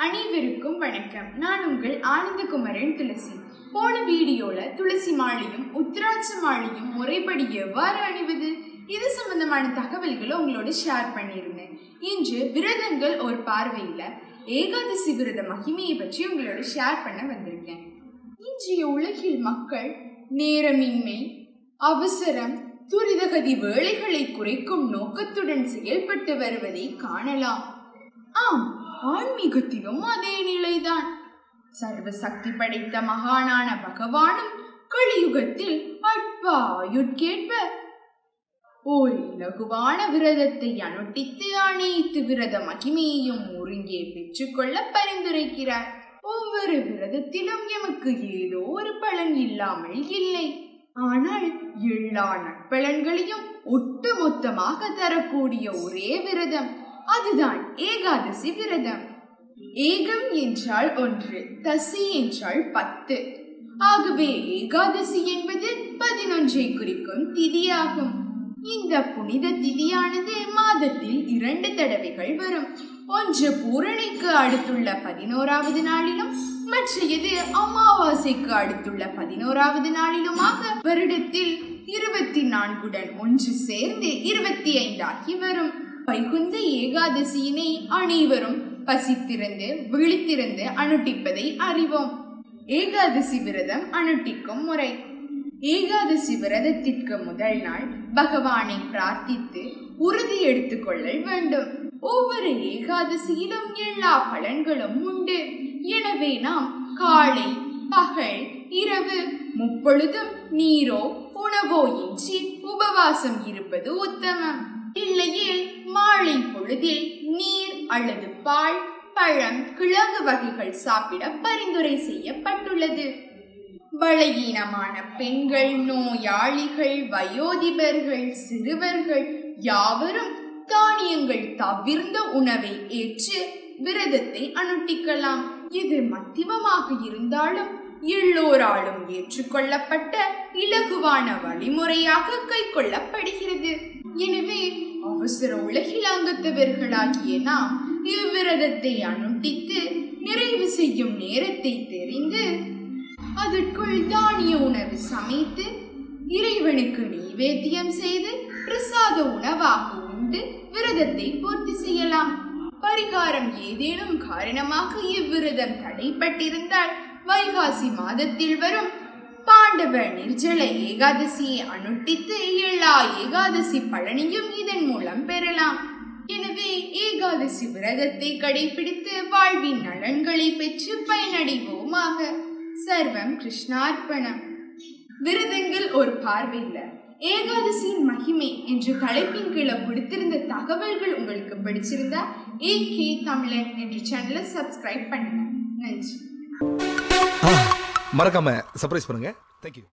அனைவருக்கும் வணக்கம் நான் உங்கள் ஆனந்தகுமரன் துளசி போன வீடியோல துளசி மாலையும் உத்திராட்ச மாலையும் முறைப்படி எவ்வாறு அணிவது இது சம்பந்தமான தகவல்களை உங்களோட ஷேர் பண்ணியிருந்தேன் இன்று விரதங்கள் ஒரு பார்வையில ஏகாதசி விரத மகிமையை பற்றி உங்களோட ஷேர் பண்ண வந்திருக்கேன் இன்றைய உலகில் மக்கள் நேரமின்மை அவசரம் துரிதகதி வேலைகளை குறைக்கும் நோக்கத்துடன் செயல்பட்டு வருவதை காணலாம் ஆம் ஆன்மீகத்திலும் அதே நிலைதான் சர்வ சக்தி படைத்த மகானான பகவானும் கலியுகத்தில் அட்பாயுட்கேட்ப ஓர் இலகுவான விரதத்தை அனுட்டித்து அனைத்து விரத மகிமையையும் ஒருங்கே பெற்றுக்கொள்ள பரிந்துரைக்கிறார் ஒவ்வொரு விரதத்திலும் எமக்கு ஏதோ ஒரு பலன் இல்லாமல் இல்லை ஆனால் எல்லா நற்பலன்களையும் ஒட்டு மொத்தமாக தரக்கூடிய ஒரே விரதம் அதுதான் ஏகாதசி விரதம் ஏகம் என்றால் ஒன்று தசி என்றால் பத்து ஆகவே ஏகாதசி என்பது பதினொன்றை குறிக்கும் திதியாகும் இந்த புனித திதியானது மாதத்தில் இரண்டு தடவைகள் வரும் ஒன்று பூரணிக்கு அடுத்துள்ள பதினோராவது நாளிலும் மற்றையது அமாவாசைக்கு அடுத்துள்ள பதினோராவது நாளிலுமாக வருடத்தில் இருபத்தி நான்குடன் ஒன்று சேர்ந்து இருபத்தி ஐந்தாகி வரும் வைகுந்த ஏகாதசியினை அனைவரும் பசித்திருந்து விழித்திருந்து அனுட்டிப்பதை அறிவோம் ஏகாதசி விரதம் அனுட்டிக்கும் முறை ஏகாதசி விரதத்திற்கு முதல் நாள் பகவானை பிரார்த்தித்து உறுதி எடுத்துக்கொள்ளல் வேண்டும் ஒவ்வொரு ஏகாதசியிலும் எல்லா பலன்களும் உண்டு எனவே நாம் காலை பகல் இரவு முப்பொழுதும் நீரோ உணவோ இன்றி உபவாசம் இருப்பது உத்தமம் இல்லையேல் மாலை பொழுதில் நீர் அல்லது பால் பழம் கிழங்கு வகைகள் சாப்பிட பரிந்துரை செய்யப்பட்டுள்ளது பலகீனமான பெண்கள் நோயாளிகள் வயோதிபர்கள் சிறுவர்கள் யாவரும் தானியங்கள் தவிர்ந்த உணவை ஏற்று விரதத்தை அனுட்டிக்கலாம் இது மத்தியமமாக இருந்தாலும் எல்லோராலும் ஏற்றுக்கொள்ளப்பட்ட இலகுவான வழிமுறையாக கைக்கொள்ளப்படுகிறது எனவே அவசர உலகில் அங்கத்தவர்களாகிய நாம் இவ்விரதத்தை அனுட்டித்து நிறைவு செய்யும் நேரத்தை தெரிந்து அதற்குள் தானிய உணவு சமைத்து இறைவனுக்கு நைவேத்தியம் செய்து பிரசாத உணவாக உண்டு விரதத்தை பூர்த்தி செய்யலாம் பரிகாரம் ஏதேனும் காரணமாக இவ்விரதம் தடைப்பட்டிருந்தால் வைகாசி மாதத்தில் வரும் பாண்டவ நிர்ஜல ஏகாதசியை அனுட்டித்து எல்லா ஏகாதசி பலனையும் இதன் மூலம் பெறலாம் எனவே ஏகாதசி விரதத்தை கடைபிடித்து வாழ்வின் நலன்களை பெற்று பயனடைவோமாக சர்வம் கிருஷ்ணார்ப்பணம் விரதங்கள் ஒரு பார்வையில ஏகாதசியின் மகிமை என்ற தலைப்பின் கீழே கொடுத்திருந்த தகவல்கள் உங்களுக்கு பிடிச்சிருந்தா ஏ கே தமிழன் என்ற சேனலை சப்ஸ்கிரைப் பண்ணுங்க நன்றி மறக்காம சர்ப்ரைஸ் பண்ணுங்க தேங்க்யூ